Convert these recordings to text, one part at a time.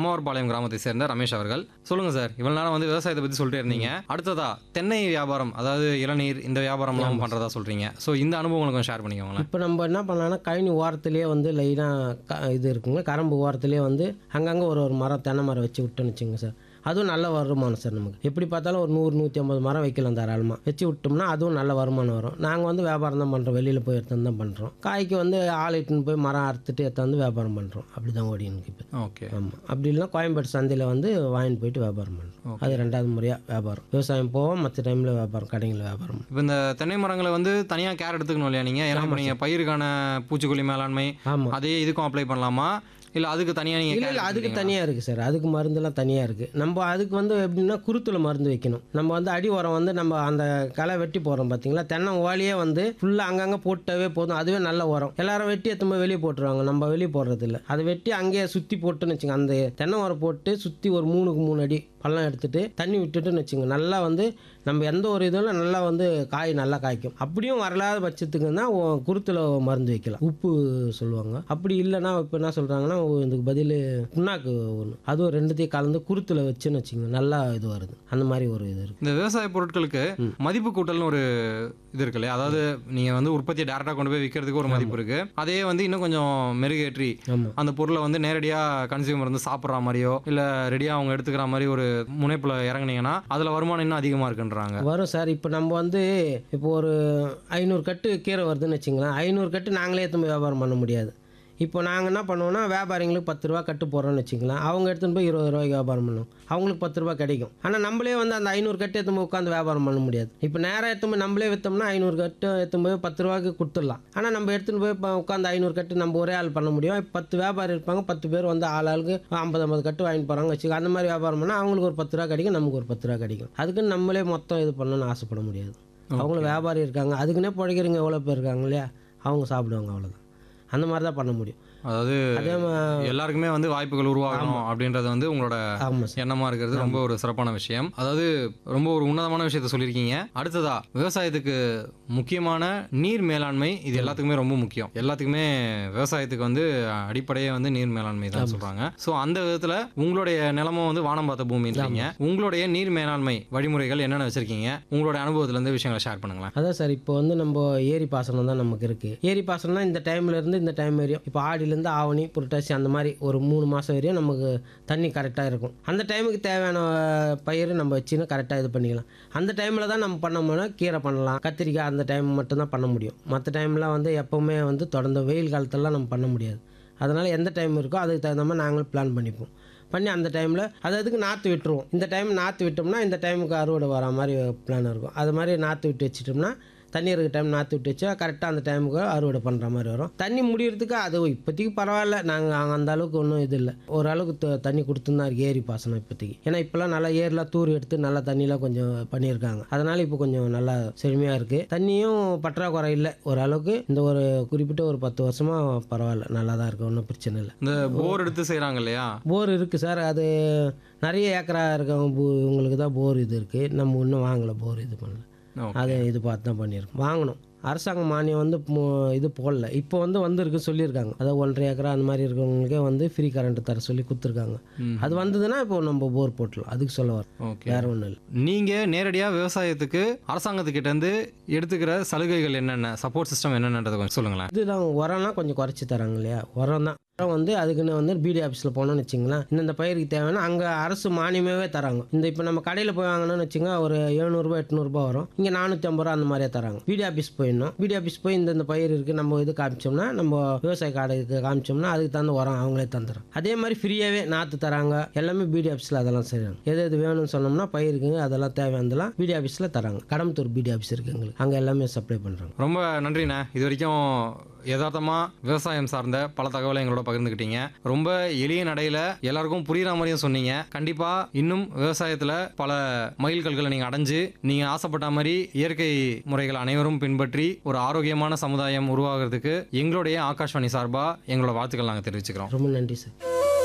அம்மாவர்பாளையம் கிராமத்தை சேர்ந்த ரமேஷ் அவர்கள் சொல்லுங்க சார் இவ்வளவு நேரம் வந்து விவசாயத்தை பத்தி சொல்லிட்டே இருந்தீங்க அடுத்ததா தென்னை வியாபாரம் அதாவது இளநீர் இந்த வியாபாரம்லாம் பண்றதா சொல்றீங்க ஸோ இந்த அனுபவம் உங்களுக்கு ஷேர் பண்ணிக்கோங்களேன் இப்போ நம்ம என்ன பண்ணலாம்னா கழனி ஓரத்துலேயே வந்து லைனாக க இது இருக்குங்க கரம்பு ஓரத்துலேயே வந்து அங்கங்கே ஒரு ஒரு மரம் தென்னை மரம் வச்சு விட்டோன்னு வச்சுங்க சார் அதுவும் நல்ல வருமானம் சார் நமக்கு எப்படி பார்த்தாலும் ஒரு நூறு நூற்றி ஐம்பது மரம் வைக்கலாம் தாராளமாக வச்சு விட்டோம்னா அதுவும் நல்ல வருமானம் வரும் நாங்கள் வந்து வியாபாரம் தான் பண்ணுறோம் வெளியில் போய் எடுத்து தான் பண்ணுறோம் காய்க்கு வந்து ஆள் இட்டுன்னு போய் மரம் அறுத்துட்டு எடுத்தாந்து வியாபாரம் பண்ணுறோம் அப்படி தான் ஓடி எனக்கு இப்போ ஓகே ஆமாம் அப்படி இல்லைன்னா கோயம்பேடு சந்தையில் வந்து வாங்கிட்டு போயிட்டு வியாபாரம் பண்ணுறோம் அது ரெண்டாவது முறையாக வியாபாரம் விவசாயம் போவோம் மற்ற டைமில் வியாபாரம் கடைங்களில் வியாபாரம் இப்போ இந்த தென்னை மரங்களை வந்து தனியா கேர் எடுத்துக்கணும் இல்லையா நீங்க ஏன்னா இப்போ நீங்க பயிருக்கான பூச்சிக்கொல்லி மேலாண்மை ஆமாம் அதே இதுக்கும் அப்ளை பண்ணலாமா இல்ல அதுக்கு தனியா நீங்க இல்லை care இல்லை அதுக்கு எடுத்துக்கிறீங்களா? தனியாக இருக்குது சார் அதுக்கு மருந்தெல்லாம் தனியாக இருக்குது நம்ம அதுக்கு வந்து எப்படின்னா குருத்துல மருந்து வைக்கணும் நம்ம வந்து அடி உரம் வந்து நம்ம அந்த களை வெட்டி போடுறோம் பார்த்தீங்களா தென்னை ஓலையே வந்து ஃபுல்லாக அங்கங்கே போட்டாவே போதும் அதுவே நல்ல உரம் எல்லாரும் வெட்டி எத்தனை வெளியே போட்டுருவாங்க நம்ம வெளியே போடுறது இல்லை அதை வெட்டி அங்கேயே சுற்றி போட்டுன்னு வச்சுங்க அந்த தென்னை உரம் போட்டு சுற்றி ஒரு மூணுக்கு மூணு அடி பள்ளம் எடுத்துட்டு தண்ணி விட்டுட்டுன்னு வச்சுங்க நல்லா வந்து நம்ம எந்த ஒரு இதில் நல்லா வந்து காய் நல்லா காய்க்கும் அப்படியும் வரலாத பட்சத்துக்கு தான் குருத்தில் மருந்து வைக்கலாம் உப்பு சொல்லுவாங்க அப்படி இல்லைன்னா இப்போ என்ன சொல்கிறாங்கன்னா இதுக்கு பதில் புண்ணாக்கு ஒன்று அதுவும் ரெண்டுத்தையும் கலந்து குருத்தில் வச்சுன்னு வச்சுங்க நல்லா இது வருது அந்த மாதிரி ஒரு இது இருக்குது இந்த விவசாய பொருட்களுக்கு மதிப்பு கூட்டல்னு ஒரு இது இருக்கு இல்லையா அதாவது நீங்க வந்து உற்பத்தியை டேரக்டா கொண்டு போய் விற்கிறதுக்கு ஒரு மதிப்பு இருக்கு அதே வந்து இன்னும் கொஞ்சம் மெருகேற்றி ஆமாம் அந்த பொருளை வந்து நேரடியா கன்சியூமர் வந்து சாப்பிட்ற மாதிரியோ இல்ல ரெடியா அவங்க எடுத்துக்கிற மாதிரி ஒரு முனைப்புல இறங்குனீங்கன்னா அதுல வருமானம் இன்னும் அதிகமா இருக்குன்றாங்க வரும் சார் இப்போ நம்ம வந்து இப்போ ஒரு ஐநூறு கட்டு கீரை வருதுன்னு வச்சுங்களேன் ஐநூறு கட்டு நாங்களே எடுத்துன்னு போய் வியாபாரம் பண்ண முடியாது இப்போ நாங்கள் என்ன பண்ணுவோம்னா வியாபாரிங்களுக்கு பத்து ரூபா கட்டு போடுறோன்னு வச்சுங்களேன் அவங்க எடுத்துன்னு போய் இருபது ரூபாய்க்கு வியாபாரம் பண்ணுவோம் அவங்களுக்கு பத்து ரூபா கிடைக்கும் ஆனால் நம்மளே வந்து அந்த ஐநூறு கட்டு எடுத்து போய் உட்காந்து வியாபாரம் பண்ண முடியாது இப்போ நேராக எடுத்து போய் நம்மளே விற்றோம்னா ஐநூறு கட்டு எடுத்து போய் பத்து ரூபாய்க்கு கொடுத்துடலாம் ஆனால் நம்ம எடுத்துன்னு போய் இப்போ உட்காந்து ஐநூறு கட்டு நம்ம ஒரே ஆள் பண்ண முடியும் இப்போ பத்து வியாபாரி இருப்பாங்க பத்து பேர் வந்து ஆள் ஆளுக்கு ஐம்பது ஐம்பது கட்டு வாங்கிட்டு போகிறாங்க வச்சுக்க அந்த மாதிரி வியாபாரம் பண்ணால் அவங்களுக்கு ஒரு பத்து ரூபா கிடைக்கும் நமக்கு ஒரு பத்து ரூபா கிடைக்கும் அதுக்குன்னு நம்மளே மொத்தம் இது பண்ணணும்னு ஆசைப்பட முடியாது அவங்களும் வியாபாரி இருக்காங்க அதுக்குன்னே பிழைக்கிறவங்க எவ்வளோ பேர் இருக்காங்க இல்லையா அவங்க சாப்பிடுவாங்க அவ்வளோதான் அந்த மாதிரி தான் பண்ண முடியும் அதாவது அதே மாதிரி எல்லாருக்குமே வந்து வாய்ப்புகள் உருவாகணும் அப்படின்றது வந்து உங்களோட ஆமாம் சார் எண்ணமா இருக்கிறது ரொம்ப ஒரு சிறப்பான விஷயம் அதாவது ரொம்ப ஒரு உன்னதமான விஷயத்த சொல்லியிருக்கீங்க அடுத்ததா விவசாயத்துக்கு முக்கியமான நீர் மேலாண்மை இது எல்லாத்துக்குமே ரொம்ப முக்கியம் எல்லாத்துக்குமே விவசாயத்துக்கு வந்து அடிப்படையே வந்து நீர் மேலாண்மை தான் சொல்றாங்க ஸோ அந்த விதத்துல உங்களுடைய நிலமும் வந்து வானம் பார்த்த பூமின்றீங்க உங்களுடைய நீர் மேலாண்மை வழிமுறைகள் என்னென்ன வச்சிருக்கீங்க உங்களுடைய அனுபவத்துல இருந்து விஷயங்களை ஷேர் பண்ணுங்களேன் அதான் சார் இப்போ வந்து நம்ம ஏரி பாசனம் தான் நமக்கு இருக்குது ஏரி பாசனம்னா இந்த டைம்ல இருந்து இந்த டைம் வரையும் இப்போ ஆடியிலேருந்து ஆவணி புரட்டாசி அந்த மாதிரி ஒரு மூணு மாதம் வரையும் நமக்கு தண்ணி கரெக்டாக இருக்கும் அந்த டைமுக்கு தேவையான அஹ், பயிர் நம்ம வச்சுன்னு கரெக்டாக இது பண்ணிக்கலாம் அந்த டைமில் தான் நம்ம பண்ணோம்னா கீரை பண்ணலாம் கத்திரிக்காய் அந்த டைம் மட்டும்தான் பண்ண முடியும் மற்ற டைம்லாம் வந்து எப்போவுமே வந்து தொடர்ந்து வெயில் காலத்துலலாம் நம்ம பண்ண முடியாது அதனால் எந்த டைம் இருக்கோ அதுக்கு தகுந்த மாதிரி நாங்களும் பிளான் பண்ணிப்போம் பண்ணி அந்த டைமில் அது அதுக்கு நாற்று விட்டுருவோம் இந்த டைம் நாற்று விட்டோம்னா இந்த டைமுக்கு அறுவடை வர மாதிரி பிளான் இருக்கும் அது மாதிரி நாற்று விட்டு வச்சிட்டோம்னா தண்ணி இருக்க டைம் நாற்று விட்டு வச்சா கரெக்டாக அந்த டைமுக்கு அறுவடை பண்ணுற மாதிரி வரும் தண்ணி முடியறதுக்கு அது இப்போதைக்கு பரவாயில்ல நாங்கள் அந்த அளவுக்கு ஒன்றும் இது இல்லை ஓரளவுக்கு த- தண்ணி கொடுத்துன்னு தான் இருக்கு ஏரி பாசனம் இப்போதைக்கு ஏன்னா இப்போல்லாம் நல்லா ஏரிலாம் தூர் எடுத்து நல்லா தண்ணிலாம் கொஞ்சம் பண்ணியிருக்காங்க அதனால் இப்போ கொஞ்சம் நல்லா செழுமையாக இருக்குது தண்ணியும் பற்றாக்குறை இல்லை ஓரளவுக்கு இந்த ஒரு குறிப்பிட்ட ஒரு பத்து வருஷமாக பரவாயில்ல நல்லா தான் இருக்குது ஒன்றும் பிரச்சனை இல்லை இந்த போர் எடுத்து செய்றாங்க இல்லையா போர் இருக்குது சார் அது நிறைய ஏக்கரா இருக்கவங்க பூ- உங்களுக்கு தான் போர் இது இருக்குது நம்ம இன்னும் வாங்கலை போர் இது பண்ணல Okay. அதை இது பார்த்து தான் பண்ணியிருக்கோம் வாங்கணும் அரசாங்க மானியம் வந்து மு- இது போடல இப்போ வந்து வந்திருக்கு சொல்லியிருக்காங்க அதாவது ஒன்றரை ஏக்கரா அந்த மாதிரி இருக்கிறவங்களுக்கே வந்து ஃப்ரீ கரண்ட் தர சொல்லி கொடுத்துருக்காங்க ம். அது வந்ததுன்னா இப்போ நம்ம போர் போட்டலாம் அதுக்கு சொல்ல வர ஓகே வேற ஒன்றும் இல்லை நீங்க நேரடியா விவசாயத்துக்கு அரசாங்கத்துக்கிட்ட இருந்து எடுத்துக்கிற சலுகைகள் என்னென்ன சப்போர்ட் சிஸ்டம் என்னென்னன்றதை கொஞ்சம் சொல்லுங்களேன் இதுதான் உரம்லாம் கொஞ்சம் குறைச்சி தராங்க இல்லையா உரம் தான் உரம் வந்து அதுக்குன்னு வந்து பிடி ஆஃபீஸில் போனோம்னு வச்சிங்களேன் இந்த பயிருக்கு தேவைன்னா அங்கே அரசு மானியமாகவே தராங்க இந்த இப்போ நம்ம கடையில் போய் வாங்கணும்னு வச்சுங்க ஒரு எழுநூறுபா எட்நூறுபா வரும் இங்கே நானூற்றி ஐம்பது ரூபா அந்த மாதிரியே தராங்க பிடி ஆஃபீஸ் போயிடணும் பிடி ஆஃபீஸ் போய் இந்த இந்த பயிர் இருக்குது நம்ம இது காமிச்சோம்னா நம்ம விவசாய கார்டுக்கு காமிச்சோம்னா அதுக்கு தகுந்த உரம் அவங்களே தந்துடும் அதே மாதிரி ஃப்ரீயாகவே நாற்று தராங்க எல்லாமே பிடி ஆஃபீஸில் அதெல்லாம் செய்கிறாங்க எது எது வேணும்னு சொன்னோம்னா பயிருக்குங்க அதெல்லாம் தேவையானதெல்லாம் பிடி ஆஃபீஸில் தராங்க கடம்பத்தூர் பிடி ஆஃபீஸ் இருக்குது எங்களுக்கு அங்கே எல்லாமே சப்ளை பண்ணுறாங்க ரொம்ப நன்றிண்ணே இது வரைக்கும் யதார்த்தமா விவசாயம் சார்ந்த பல தகவலை எங்களோட பகிர்ந்துக்கிட்டீங்க ரொம்ப எளிய நடையில எல்லாருக்கும் புரியுற மாதிரியும் சொன்னீங்க கண்டிப்பா இன்னும் விவசாயத்துல பல மைல்கல்களை நீங்க அடைஞ்சு நீங்க ஆசைப்பட்ட மாதிரி இயற்கை முறைகள் அனைவரும் பின்பற்றி ஒரு ஆரோக்கியமான சமுதாயம் உருவாகிறதுக்கு எங்களுடைய ஆகாஷ்வாணி சார்பா எங்களோட வாழ்த்துக்கள் நாங்கள் தெரிவிச்சுக்கிறோம் ரொம்ப நன்றி சார்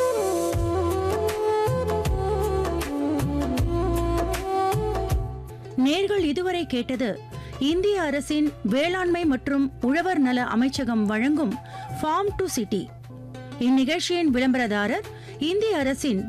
நேர்கள் இதுவரை கேட்டது இந்திய அரசின் வேளாண்மை மற்றும் உழவர் நல அமைச்சகம் வழங்கும் ஃபார்ம் டு சிட்டி இந்நிகழ்ச்சியின் விளம்பரதாரர் இந்திய அரசின்